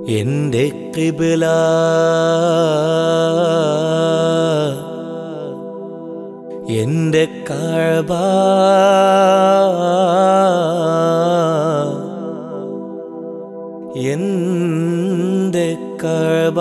എന്റെ കിബില എന്റെ കഴബ എന്റെ കഴബ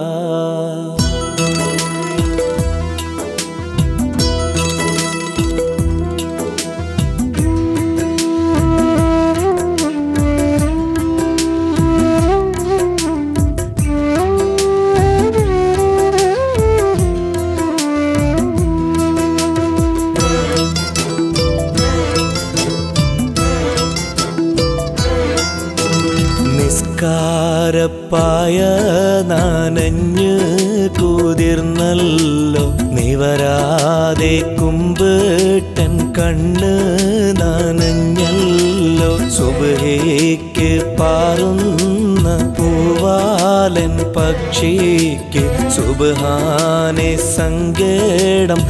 നിസ്കാരപ്പായ നാനഞ്ഞ് കുതിർന്നല്ലോ നിവരാതെ കുമ്പിട്ടൻ കണ്ണ് നനഞ്ഞല്ലോ സുബഹേക്ക് പാറുന്ന പൂവാലൻ പക്ഷിക്ക് സുബഹാനെ സങ്കേടം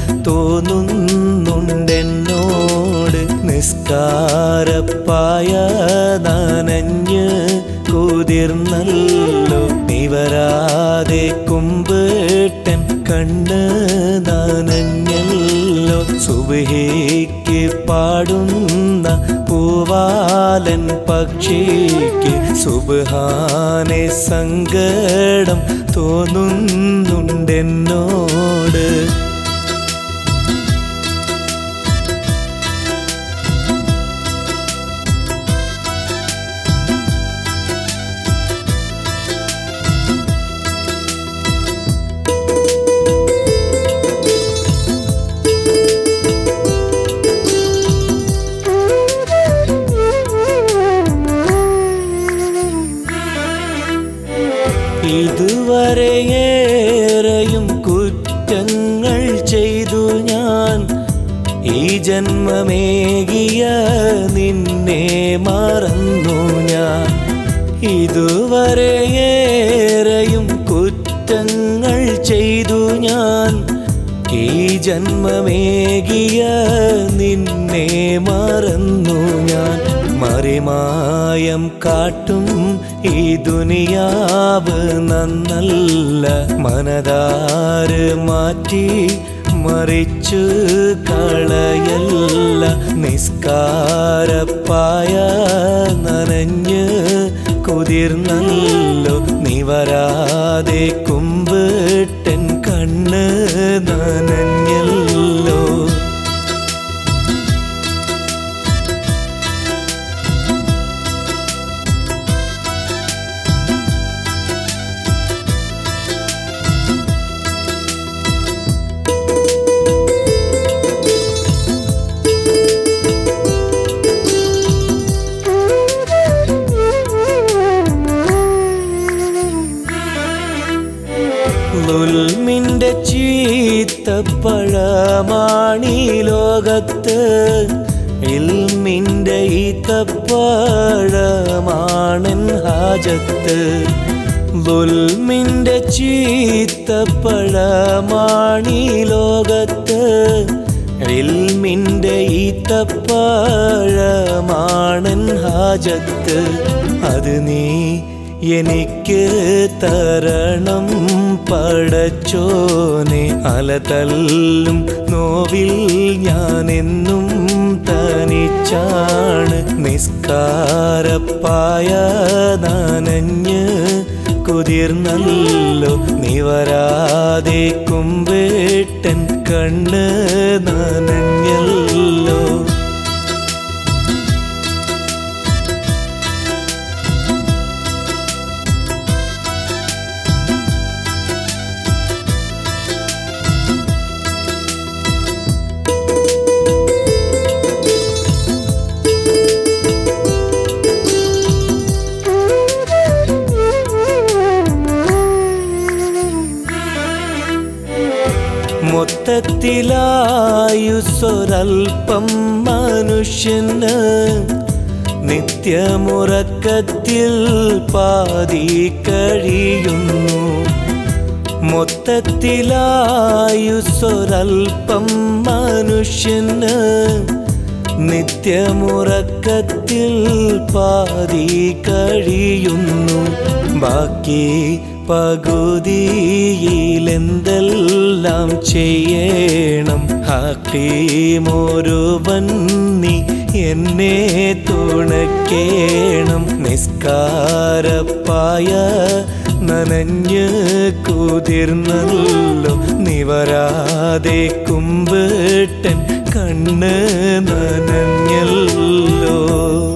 തോന്നുന്നുണ്ടെന്നോട് നിസ്കാരപ്പായ നനഞ്ഞ് കുതിർന്നല്ലോ നിവരാതെ കുമ്പിട്ടൻ കണ്ണ് നനഞ്ഞല്ലോ സുബഹിക്ക് പാടുന്ന പൂവാലൻ പക്ഷിക്ക് സുബഹാനെ സങ്കടം തോന്നുന്നുണ്ടെന്നോട് ഇതുവരെയേറെയും കുറ്റങ്ങൾ ചെയ്തു ഞാൻ ഈ ജന്മമേകിയ നിന്നെ മറന്നു ഞാൻ ഇതുവരെയേറെയും കുറ്റങ്ങൾ ചെയ്തു ഞാൻ ഈ ജന്മമേകിയ നിന്നെ മറന്നു ഞാൻ മറിമായം കാട്ടും ഈ ദുനിയാവ് നന്നല്ല മനതാര് മാറ്റി മറിച്ചു കളയല്ല നിസ്കാരപ്പായ നനഞ്ഞ് കുതിർന്നല്ലോ നിവരാതെ കുമ്പിട്ടൻ കണ്ണ് നനഞ്ഞല്ലോ ലുൽമിന്റെ ചീത്തപ്പഴമാണീ ലോകത്ത് ഇൽമിന്റെ ഈത്തപ്പഴമാണൻ ഹാജത്ത് ലുൽമിന്റെ ചീത്തപ്പഴമാണീ ലോകത്ത് ഇൽമിന്റെ ഈത്തപ്പഴമാണൻ ഹാജത്ത് അത് നീ എനിക്ക് തരണം പടച്ചോനെ അലതല്ലും നോവിൽ ഞാനെന്നും തനിച്ചാണ് നിസ്കാരപ്പായ നനഞ്ഞ് കുതിർന്നല്ലോ നിവരാതെ കുമ്പിട്ടൻ കണ്ണ് നനഞ്ഞല്ലോ മൊത്തത്തിലായുസ്സൊരൽപ്പം മനുഷ്യന് നിത്യമുറക്കത്തിൽ പാതി കഴിയുന്നു മൊത്തത്തിലായുസ്സൊരൽപ്പം മനുഷ്യന് നിത്യമുറക്കത്തിൽ പാതി കഴിയുന്നു ബാക്കി പകുതിയിലെന്തെല്ലാം ചെയ്യണം ഹക്കീമൊരുവൻ നീ എന്നെ തുണക്കേണം നിസ്കാരപ്പായ നനഞ്ഞ് കുതിർന്നല്ലോ നിവരാതെ കുമ്പിട്ടൻ കണ്ണ് നനഞ്ഞല്ലോ